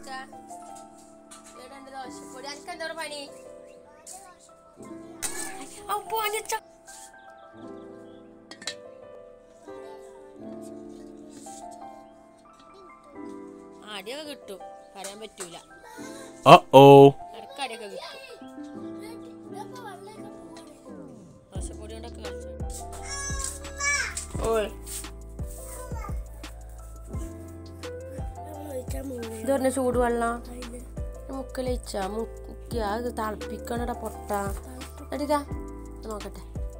വെച്ച ഏതാണ്ട് ദോശപ്പൊടി എനിക്ക് എന്താ പണി അപ്പൊ അഞ്ഞച്ച അടിയൊക്കെ കിട്ടും പറയാൻ പറ്റൂല Uh-oh. ഇടയ്ക്ക് അടിയൊക്കെ കിട്ടും ദോശപ്പൊടി കൊണ്ടൊക്കെ കളിച്ചു ഓയ് ഇത് പറഞ്ഞ ചൂടുവെള്ളം മുക്കലയിച്ച മുക്കിയ അത് തിളപ്പിക്കണട പൊട്ട എടിതാ നോക്കട്ടെ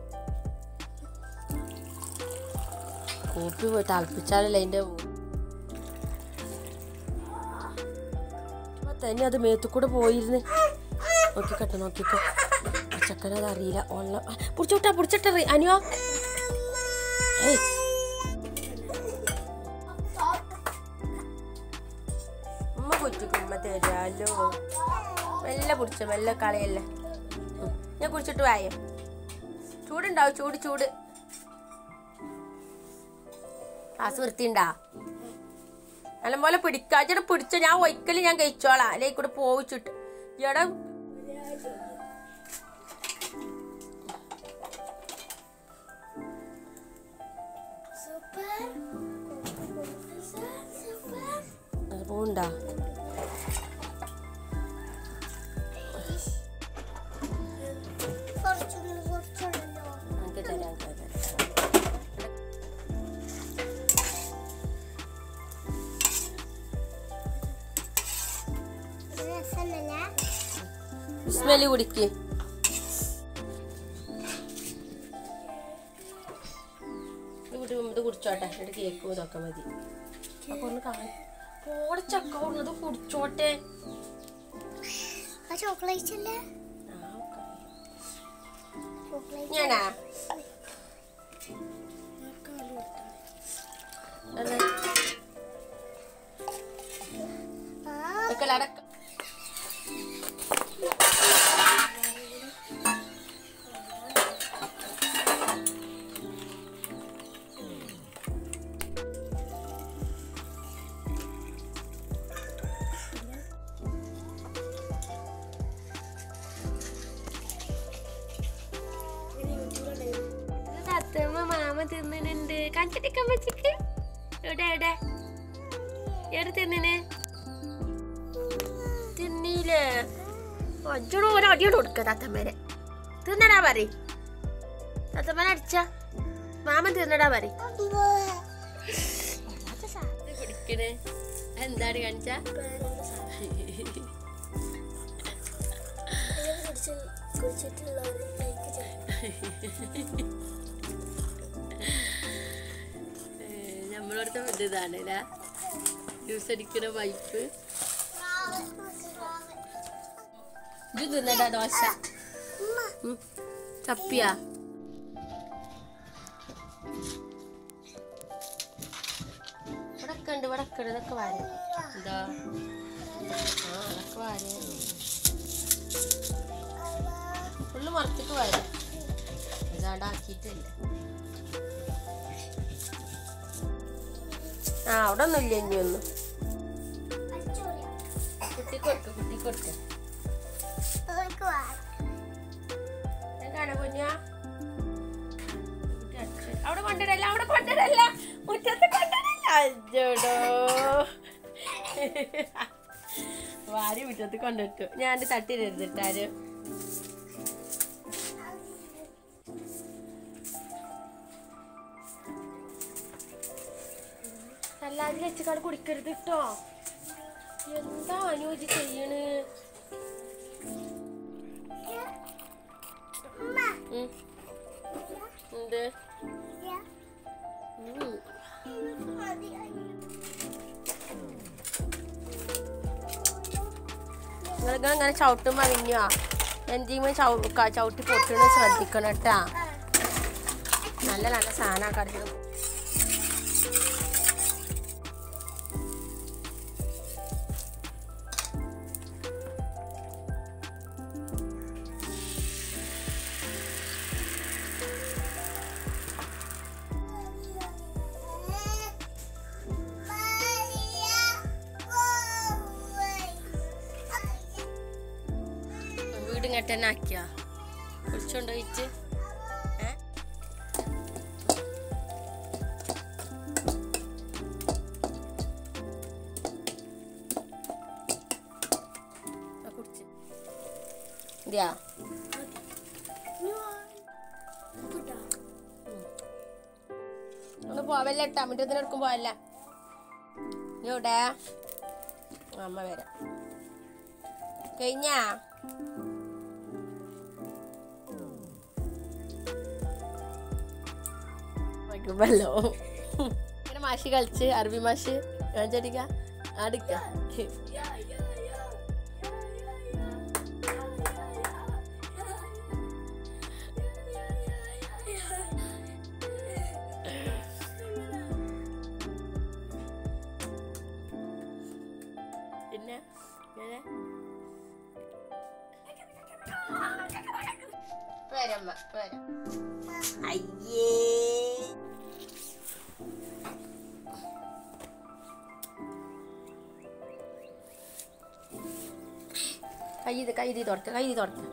കോപ്പി പോയി തിളപ്പിച്ചാലല്ലേ അതിന്റെ തന്നെ അത് മേത്തു കൂടെ പോയിരുന്ന് നോക്കിക്കട്ടെ നോക്കിക്കോ ചക്കനത് അറിയില്ല ഉള്ള പിടിച്ചോട്ടാ പിടിച്ചിട്ട അനുവോ ഏയ് ഉമ്മ കുറ്റിക്ക് ഉമ്മ തരാലോ മെല്ലെ പിടിച്ച മെല്ലെ കളയല്ലേ ഉം. ഞാൻ കുടിച്ചിട്ട് വായോ ചൂടുണ്ടാവും ചൂട് ചൂട് ഗ്ലാസ് വൃത്തിണ്ടാ നല്ലപോലെ പിടിക്കാച്ചടെ പിടിച്ച ഞാൻ ഒരിക്കലും ഞാൻ കഴിച്ചോളാം അല്ലെ കൂടെ പോവിച്ചിട്ട് ഇയാടെ അത് പോണ്ടാ എനിക്ക് തരാം എനിക്ക് തരാം സ്മെല് കുടിക്ക് ഇത് കുടി ഇത് കുടിച്ചോട്ടെ എന്നിട്ട് കേക്ക് ഇതൊക്കെ മതി അപ്പൊ ഒന്ന് കാണാം പോടെ ചക്ക കൊണ്ടത് കുടിച്ചോട്ടെ ചോക്ലേറ്റ് അല്ലേ ആ, ചോക്ലേറ്റ് ഞാനാ അതെ ആ ഇതൊക്കെ അടക്ക തത്തമ്മ മാമ തിന്നുന്നുണ്ട് കണ്ടിട്ടിക്കാൻ പറ്റിക്ക് എവിടെ എവിടെ എവിടെ തിന്നിന് തിന്നീലേ അഞ്ചോട് ഒരു അടിയോട് കൊടുക്ക തത്തമ്മേനെ തിന്നടാ പറ തത്തമ്മേനെ അടിച്ച മാമൻ തിന്നടാ പറ കുടിക്കണേ എന്താണ് കാണിച്ച നമ്മളടുത്ത ഇത് ഇതാണ് ജ്യൂസ് അടിക്കുന്ന പൈപ്പ് ഇത് തിന്നടാ ദോശ ഉം. ചപ്പിയാ ഇവിടൊക്കെ ഉണ്ട് ഇവിടൊക്കെ ഉണ്ട് ഇതൊക്കെ വാര എന്താ ആ അതൊക്കെ വാര ഫുള്ള് മറത്തേക്ക് വാര ഇതാണ്ടാക്കിയിട്ടില്ല ആ അവിടെ ഒന്നും ഇല്ല ഇനിയൊന്നും കുട്ടി കൊടുക്ക കുട്ടി കൊടുക്ക എന്താണ് കുഞ്ഞാ കുട്ടി അടിച്ച്. അവിടെ കൊണ്ടുവരല്ല അവിടെ കൊണ്ടുവരല്ല മുറ്റത്ത് കൊണ്ടുവരല്ല അയ്യോടോ വാരി മുറ്റത്ത് കൊണ്ടിട്ടു ഞാൻ തട്ടിരുന്നിട്ടാരും അല്ലാതെ വെച്ചക്കാട് കുടിക്കരുത് കേട്ടോ എന്താ അനുജി ചെയ്യണ് ഉം. എന്ത് ഉം. നിങ്ങൾ ഇങ്ങനെ ചവിട്ടുമ്പോ അറിഞ്ഞോ എന്തെങ്കിലും ചവ ക- ചവിട്ടി പൊട്ടണ ശ്രദ്ധിക്കണം കേട്ടാ നല്ല നല്ല സാധനം കറികൾ കുടിച്ചിട്ട് ഇങ്ങോട്ട് തന്നെ ആക്കിയാ കുടിച്ചോണ്ടോയിച്ച് ഏ ആ, കുടിച്ച് ഇതെയാ ഒന്ന് പോവല്ല കേട്ടോ അമ്മൻ്റെ എടുക്കും പോവല്ല നീ എവിടെ അമ്മ വരാം കഴിഞ്ഞാ വയ്ക്കുമ്പല്ലോ ഇങ്ങനെ മാഷി കളിച്ച് അറബി മാഷ് കാണിച്ചടിക്ക അടുക്ക പിന്നെ ഇങ്ങനെ വരമ്മ വരാം അയ്യേ കൈ ഇത് കൈ ഇത് തുറക്ക കൈ ഇത് തുറക്ക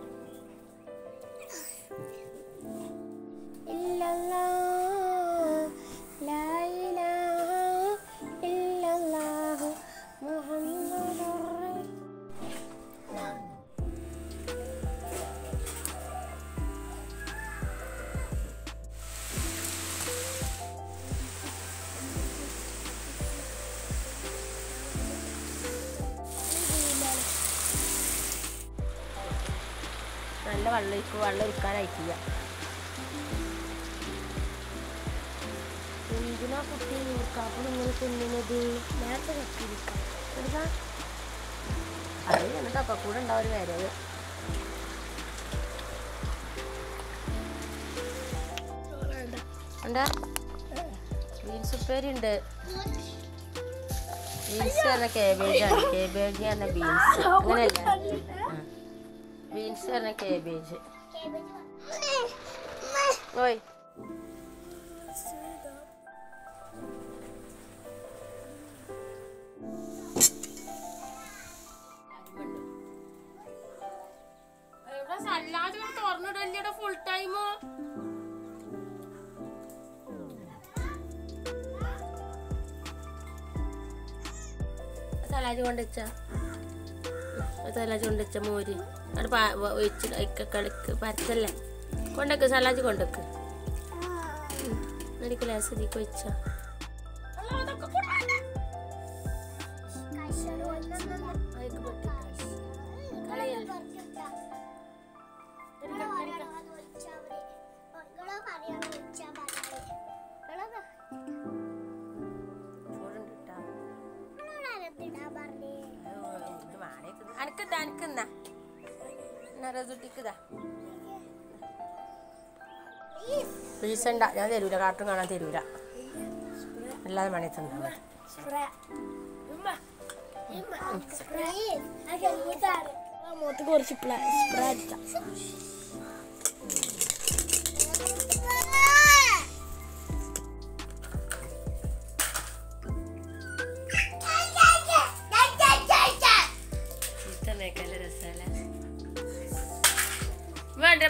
നല്ല വെള്ളം ഒഴിക്കും വെള്ളം ഒഴിക്കാനായിട്ടില്ല എന്തിനാ കുട്ടി നൂർക്കാപ്പം ഇങ്ങനെ തിന്നുന്നത് നേരത്തെ എടുക്കാം അത് എന്നിട്ട് അപ്പം കൂടെ ഉണ്ടാവും ഒരു വരവ് എന്താ ബീൻസ് ഉപ്പേരി ഉണ്ട് ബീൻസ് പറഞ്ഞ കേബേജ് ആണ് കേബേജ് പറഞ്ഞ ബീൻസ് അങ്ങനെയല്ല ബീൻസ് പറഞ്ഞ കേബേജ് ഓയ് സല്ലാജ് തുറന്നിടല്ലേ ഫുൾ ടൈമോ സലാജ് കൊണ്ടുവച്ച സലാജ് കൊണ്ടുവച്ച മോര് അവിടെ പാ- വ- ഒഴിച്ച് കഴിക്ക കളിക്ക് പരത്തല്ലേ കൊണ്ടക്ക് സലാജ് കൊണ്ടക്ക് എനിക്ക് ലേസതിക്ക് ഒഴിച്ച അനക്കെന്താ അനക്കെന്താ റസുട്ടിക്കുതാ പീസ ഉണ്ടാ ഞാൻ തരൂല കാർട്ടൂൺ കാണാൻ തരൂല അല്ലാതെ മണി തന്നാ അങ്ങോട്ട് കുറച്ച് സ്പ്രേ അടിക്കാം ഇഷ്ടമേക്കല്ല രസമല്ല വേണ്ട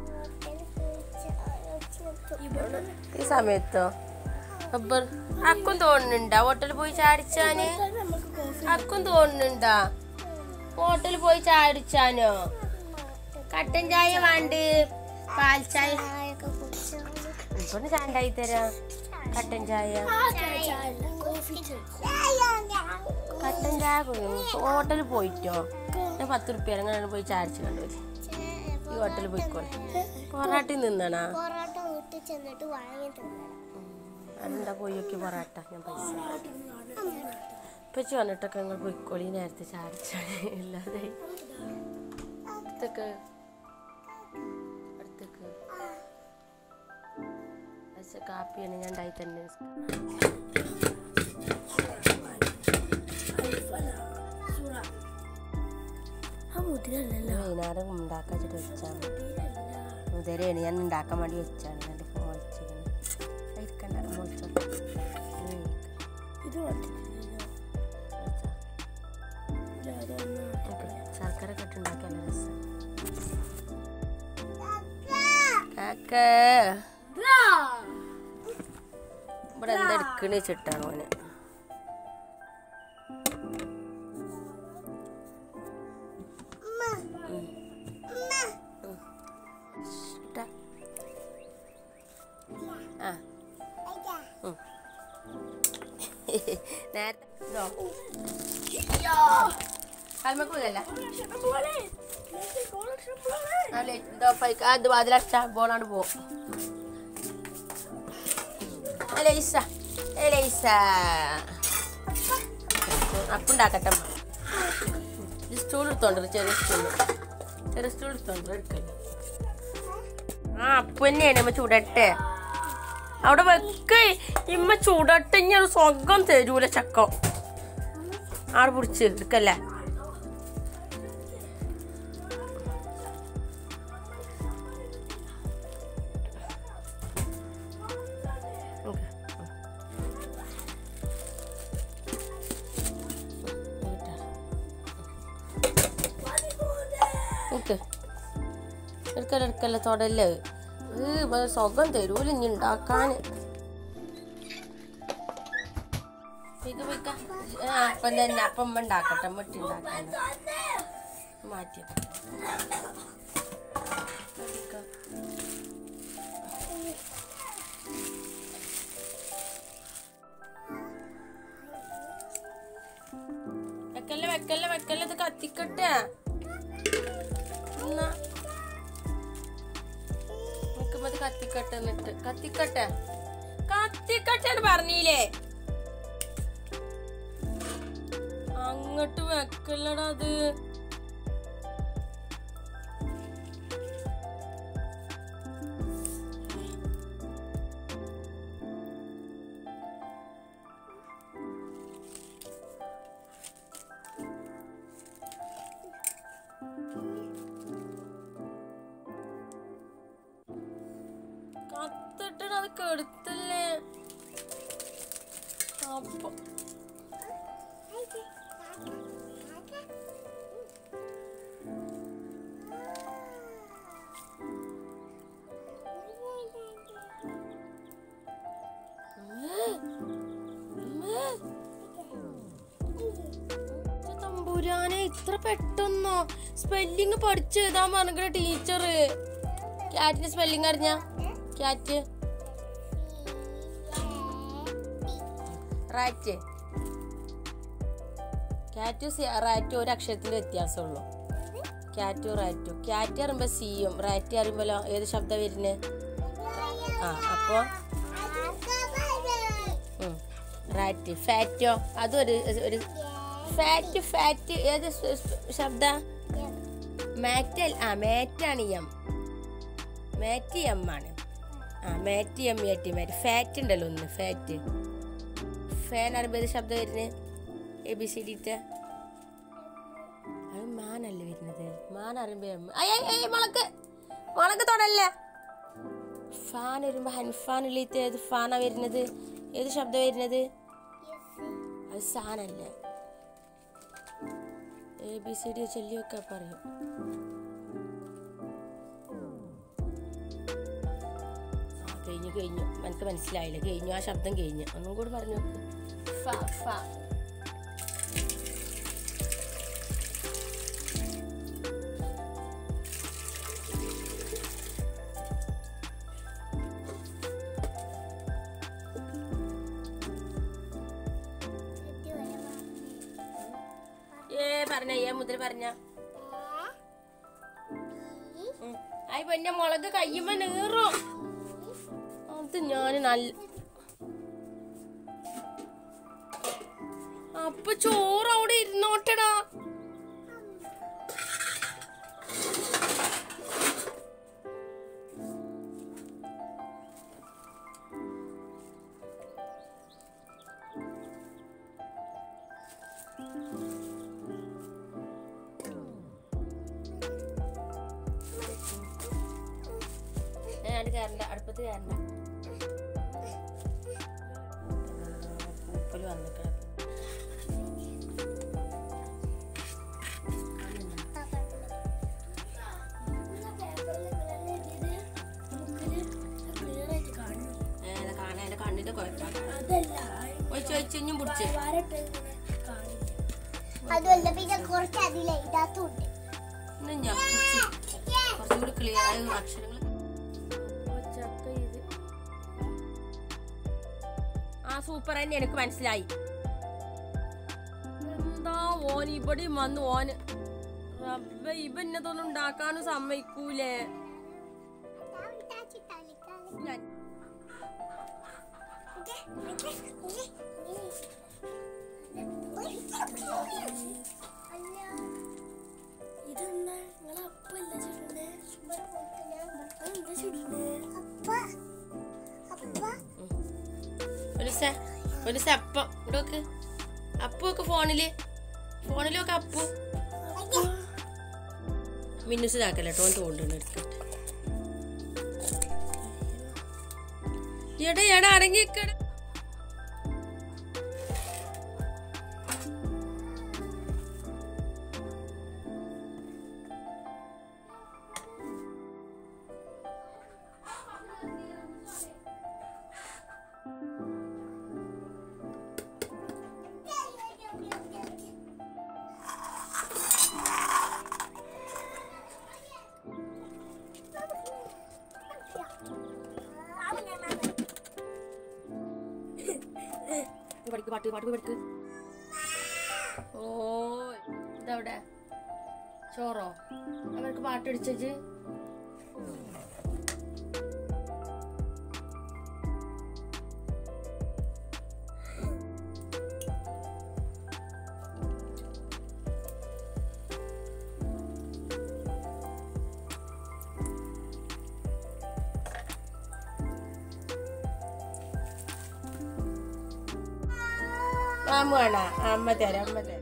ഈ സമയത്തോ അബ്ബർ അക്കും തോന്നുന്നുണ്ടാ ഹോട്ടലിൽ പോയി ചാടിച്ചാന് അക്കും തോന്നുന്നുണ്ടാ ഹോട്ടലിൽ പോയി ചാടിച്ചാനോ കട്ടൻ ചായ വേണ്ട പാൽ ചായ ഇപ്പൊ ചായ ഉണ്ടായി തരാം കട്ടൻ ചായ കട്ടൻ ചായ ഹോട്ടലിൽ പോയിട്ടോ ഞാൻ പത്ത് റുപ്യ അങ്ങനെ പോയി ചാടിച്ചു കണ്ടുവരും ഈ ഹോട്ടലിൽ പോയിക്കോളെ പൊറാട്ടി നിന്നണാ പൊറോട്ട വീട്ടിൽ ചെന്നിട്ട് വാങ്ങി തിന്നണം അതെന്താ പോയി നോക്കി പൊറാട്ട ഞാൻ പൈസ ഇപ്പച്ചി വന്നിട്ടൊക്കെ നിങ്ങൾ പോയിക്കോളി നേരത്തെ ചാടിച്ചാണ് അല്ലാതെ അടുത്തേക്ക് അടുത്തേക്ക് പക്ഷെ കാപ്പിയാണ് ഞാൻ ഉണ്ടായി തന്നെ ആ മുതിരല്ലല്ലോ വൈകുന്നേരം ഉണ്ടാക്കാൻ വെച്ചിട്ട് വെച്ചാണ് മുതലാണ് ഞാൻ ഉണ്ടാക്കാൻ വേണ്ടി വെച്ചാണ് എൻ്റെ ഫോൺ വിളിച്ചിരുന്നു ഇരിക്കണ്ട വിളിച്ചോ ഇത് വന്നിട്ടില്ലല്ലോ ശർക്കര ഒക്കെ ഇട്ട് ഉണ്ടാക്കിയാൽ രസം കാക്ക ഇവിടെ എന്താ എടുക്കണ വെച്ചിട്ടാണ് ഓന് ഇട്ടാ. ആ ഉം. നേരത്തെ ഇതോ കൽമക്കൂലല്ല എന്തോ ഫൈക്ക് അത് വാതിലടച്ച ബോളാണ്ട് പോവും എലൈസ എലൈസ അപ്പുണ്ടാക്കട്ടെ അമ്മ. ഇത് സ്റ്റൂൾ എടുത്തോണ്ട് ചെറിയ സ്റ്റൂൾ ചെറിയ സ്റ്റൂൾ എടുത്തോണ്ട് എടുക്കല്ലേ ആ അപ്പു തന്നെയാണ് അമ്മ ചൂടട്ടെ അവിടെ വെക്ക ഇമ്മ ചൂടട്ടെ ഇനി ഒരു സ്വകം തരൂല ചക്കം ആറ് പിടിച്ച് എടുക്കല്ലേ ഓക്കെ ഓക്കെ എടുക്കല എടുക്കല്ല തൊടല് സുഖം തരൂല ഇനി ഉണ്ടാക്കാൻ അപ്പം തന്നെ അപ്പം ഉണ്ടാക്കട്ടെ മുട്ടി ഉണ്ടാക്കാൻ മാറ്റി വെക്കല്ല വെക്കല്ല വെക്കല്ല ഇത് കത്തിക്കട്ടെ എന്നാ നിക്കുമ്പോ ഇത് കത്തിക്കട്ടെ എന്നിട്ട് കത്തിക്കട്ടെ കത്തിക്കട്ടെ എന്ന് പറഞ്ഞില്ലേ അങ്ങോട്ട് വെക്കല്ലടാ അത് കത്തിട്ട് അത് കെടുത്തല്ലേ അപ്പൊ ഇത് തമ്പുരാനെ ഇത്ര പെട്ടെന്നോ സ്പെല്ലിങ് പഠിച്ചു എഴുതാൻ പറഞ്ഞ ടീച്ചർ ക്യാറ്റിന്റെ സ്പെല്ലിങ് അറിഞ്ഞ ക്യാറ്റ് റാറ്റ് ക്യാറ്റും റാറ്റും ഒരു അക്ഷരത്തിന്റെ വ്യത്യാസമുള്ളൂ ക്യാറ്റും റാറ്റും ക്യാറ്റ് പറയുമ്പോ സിയും റാറ്റ് പറയുമ്പോലോ ഏത് ശബ്ദം വരുന്നത് ആ അപ്പോ റാറ്റ് ഫാറ്റോ അതും ഒരു ഒരു ഫാറ്റ് ഫാറ്റ് ഏത് ശബ്ദ മാറ്റൽ ആ മാറ്റാണ് എം മാറ്റ് എം ആണ് ആ മാറ്റ് എം ഏറ്റി മാറ്റ് ഫാറ്റ് ഉണ്ടല്ലോ ഒന്ന് ഫാറ്റ് ഫാൻ അറിയുമ്പോൾ ഏത് ശബ്ദം വരുന്നത് എ ബി സി ഡിത്തെ അത് മാനല്ലേ വരുന്നത് മാൻ അറിയുമ്പോ എം അയ്യ അയ്യ മുളക്ക് മുളക്ക് തൊടല്ലേ ഫാൻ വരുമ്പോ ഹൻഫാനിലേക്ക് ഏത് ഫാനാ വരുന്നത് ഏത് ശബ്ദം വരുന്നത് അത് സാനല്ലേ എ ബി സി ഡി ചൊല്ലിയൊക്കെ പറയും ആ കഴിഞ്ഞു കഴിഞ്ഞു എനിക്ക് മനസ്സിലായില്ല കഴിഞ്ഞു ആ ശബ്ദം കഴിഞ്ഞു ഒന്നും കൂടി പറഞ്ഞു നോക്ക് ഫ ഫ ഏ പറഞ്ഞ ഏ മുതൽ പറഞ്ഞ ആയി പൊന്നെ മുളക് കയ്യുമ്പോ നീറും അത് ഞാൻ നല്ല അപ്പൊ ചോറ് അവിടെ ഇരുന്നോട്ടടാ ഞാൻ കയറണ്ട അടുപ്പത്ത് കയറണ്ട പൂപ്പല് വന്നിട്ട് കുഴക്കാം അതല്ല ഒഴിച്ച് ഒഴിച്ച് ഇഞ്ഞും പിടിച്ച് വരട്ടെ ഇങ്ങനെ കാണില്ല അതുമല്ല പിന്നെ കുറച്ച് അതിലെ ഇതിനകത്തുണ്ട് ഇന്നും ഞാൻ പിടിച്ച് കുറച്ചും കൂടി ക്ലിയർ ആയ അക്ഷരങ്ങൾ ചക്ക ഇത് ആ സൂപ്പർ തന്നെ എനിക്ക് മനസ്സിലായി എന്താ ഓൻ ഇവിടെയും വന്ന് ഓന് റബ്ബേ ഇവന്നതൊന്നും ഉണ്ടാക്കാനും സമ്മതിക്കൂലേ ഞാൻ ഇതെന്താ നിങ്ങളെ അപ്പല്ല ചുടണേ എന്താ ചുടണേ ഒരു സെ ഒരു സെ അപ്പം ഇവിടെ നോക്ക് അപ്പു ഒക്കെ ഫോണില് ഫോണിലൊക്കെ അപ്പു മിന്നുസ് ഇതാക്കല്ലേ കേട്ടോ ഓൻ തോണ്ടുന്നു എടുക്കട്ടെ എടാ എടാ അടങ്ങിക്കട പഠിക്ക് പാട്ട് പാട്ട് പഠിക്ക് ഓ ഇതവിടെ ചോറോ അവർക്ക് പാട്ട് അടിച്ചു അമ്മ വേണ അമ്മ തരാം അമ്മ തരാം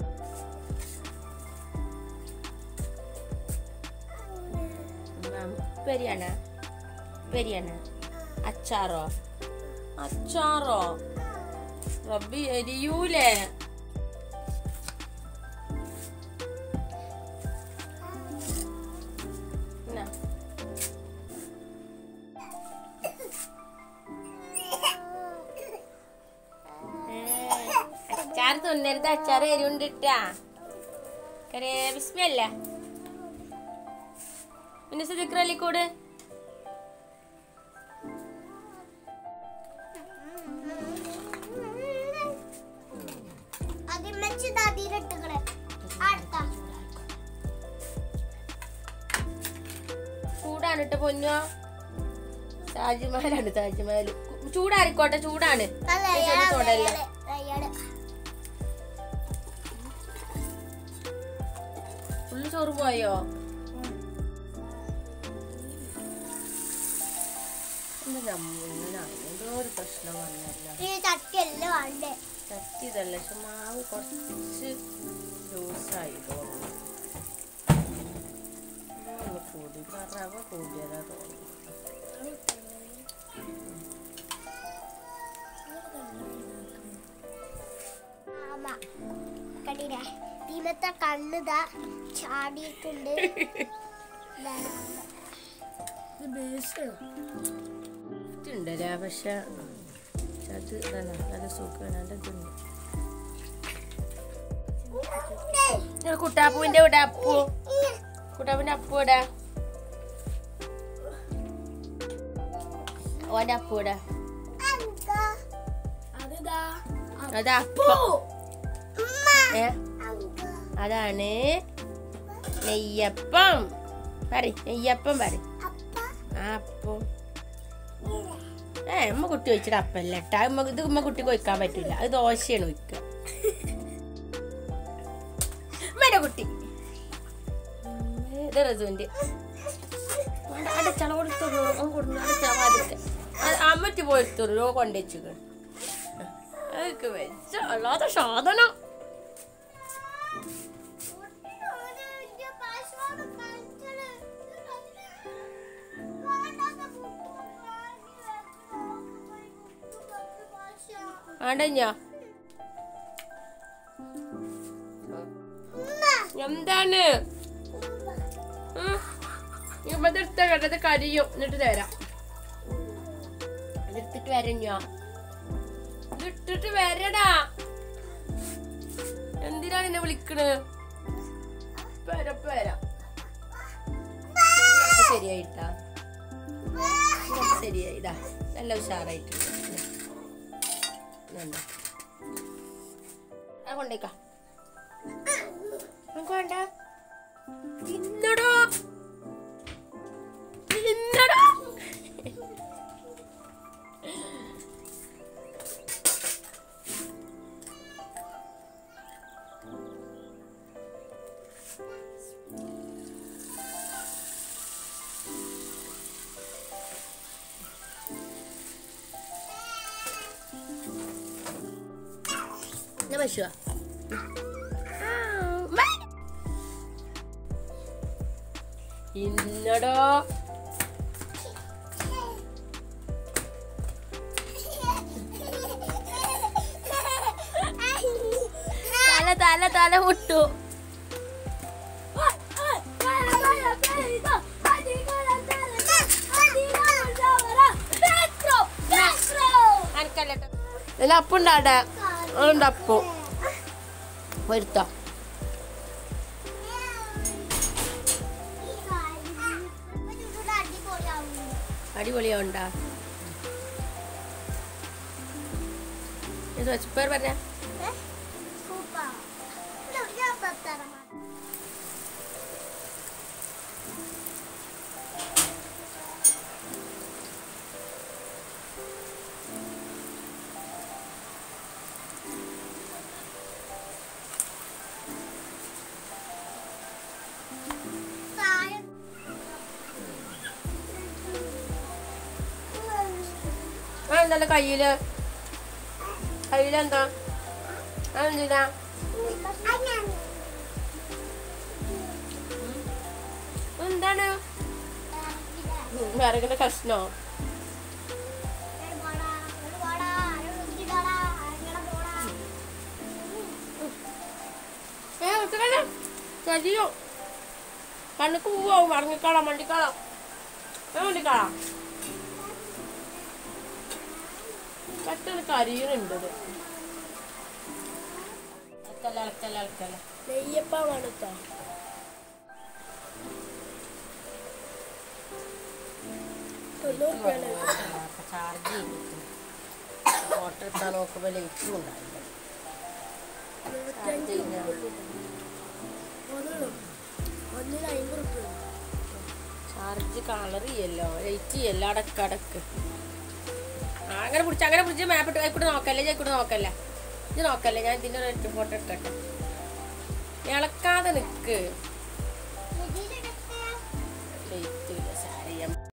പെരിയാണ് പെരിയാണ് അച്ചാറോ അച്ചാറോ റബ്ബി എരിയൂലേ എന്നാ. ഏ, അച്ചാർ തിന്നരുത് അച്ചാർ എരിവുണ്ടിട്ടാ കരേ ബിസ്മല്ല പിന്നെ സിദിക്രലിക്കൂട് അതിമ്മച്ച് അതിലിട്ടുകളെ അടുത്ത ചൂടാണ് ഇട്ട് പൊന്നോ താജ്മഹലാണ് താജ്മഹൽ ചൂടാറിക്കോട്ടെ ചൂടാണ് നല്ല ഇതൊന്ന് തൊടല്ലേ അയാള് ഫുള്ള് ചോറ് പോയോ എന്താ മുന്നാണ് എന്തോ ഒരു പ്രശ്നം വന്നല്ല ഈ ചട്ടിയെല്ലാം വേണ്ടേ തറ്റിയതല്ല പക്ഷെ മാവ് കുറച്ച് ലൂസായി തോന്നുന്നു ഒന്ന് കൂടി റവ കൂടിയതാ തോന്നുന്നു ആമ കണ്ടില്ലേ ഭീമത്തെ കണ്ണുതാ ചാടിയിട്ടുണ്ട് ദാ. ഇത് ബേസ് ഉണ്ടല്ലേ പക്ഷെ അത് ഇതാണ് നല്ല സുഖമാണ് നല്ല ഇതുണ്ട് ഇത് കുട്ടാപ്പൂവിന്റെ ഇവിടെ അപ്പു കുട്ടാപ്പൂവിന്റെ അപ്പു ഇവിടെ ഓന്റെ അപ്പു ഇവിടെ അതിതാ അത് അപ്പു ഏ അതാണ് നെയ്യപ്പം പറ നെയ്യപ്പം പറ ആ അപ്പം ഏ ഉമ്മ കുട്ടി വെച്ചിട്ട് അപ്പല്ല കേട്ടാ ഉമ്മ ഇത് ഉമ്മ കുട്ടിക്ക് വയ്ക്കാൻ പറ്റില്ല അത് ദോശയാണ് വയ്ക്കുക ഉമ്മേന്റെ കുട്ടി ഇത് റസുവിന്റെ അടച്ചള കൊടുത്തോളൂ കൊടുന്നു അടച്ചാവാതിരിക്കെ അമ്മറ്റ് പോയിത്തോളൂ കൊണ്ടുവച്ചു അതൊക്കെ വെച്ച അല്ലാത്ത സാധനം ആണ്ടഞ്ഞാ എന്താണ് ഇമ്മതെടുത്ത കണ്ടത് കരിയും എന്നിട്ട് തരാം അതെടുത്തിട്ട് വരാം ഞാൻ ഇതിട്ടിട്ട് വരടാ എന്തിനാണ് എന്നെ വിളിക്കണ് പേര പേര ശരിയായിട്ടാ ഇതൊക്കെ ശരിയായി ഇതാ നല്ല ഉഷാറായിട്ടുണ്ട് വേണ്ട ആ കൊണ്ടേക്ക നമുക്ക് വേണ്ട തിന്നടോ തിന്നടോ ഞാൻ പശുവാ ഇന്നടോ തല തല തല മുട്ടു അല്ല അപ്പുണ്ടാടെ ഉണ്ട് അപ്പു വരുത്തോ അടിപൊളിയാണ്ടാ പേർ പറഞ്ഞ ആ എന്താ കയ്യില് കയ്യിലെന്താ അതെന്തിനാ എന്താണ് വിറകിന്റെ കഷ്ണോ ഏ വെക്കണേ കരിയോ കണ്ണുക്ക് പോവാവും മടങ്ങിക്കാളാം മണ്ടിക്കാളാം ഏ മണ്ടിക്കാളാം പെട്ടെന്ന് കരിയുന്നുണ്ട് ഇത് ഇളക്കല്ല ഇളക്കല്ല ഇളക്കല്ല നെയ്യപ്പാണ് കേട്ടോ തൊണ്ണൂറ് രൂപയാണ് ചാർജ് ചെയ്തിട്ട് ഫോട്ടോ എടുത്താൽ നോക്കുമ്പോൾ ലൈറ്റും ഉണ്ടാവില്ല ചാർജ് ചെയ്യുന്ന ഒന്നും ഒന്നിന് അമ്പത് റുപ്യ ചാർജ് കളർ ചെയ്യല്ലോ ലൈറ്റ് ചെയ്യല്ലോ അടക്ക് അടക്ക് ആ, അങ്ങനെ പിടിച്ച് അങ്ങനെ പിടിച്ച് മാപ്പ് ഇട്ട് ആയിക്കൂടെ നോക്കല്ലേ ആയിക്കൂടെ നോക്കല്ലേ ഇത് നോക്കല്ലേ ഞാൻ ഇതിൻ്റെ ഒരു ഫോട്ടോ എടുക്കട്ടെ ഇളക്കാതെ നിക്ക് ലൈറ്റ് ഇല്ല സാരി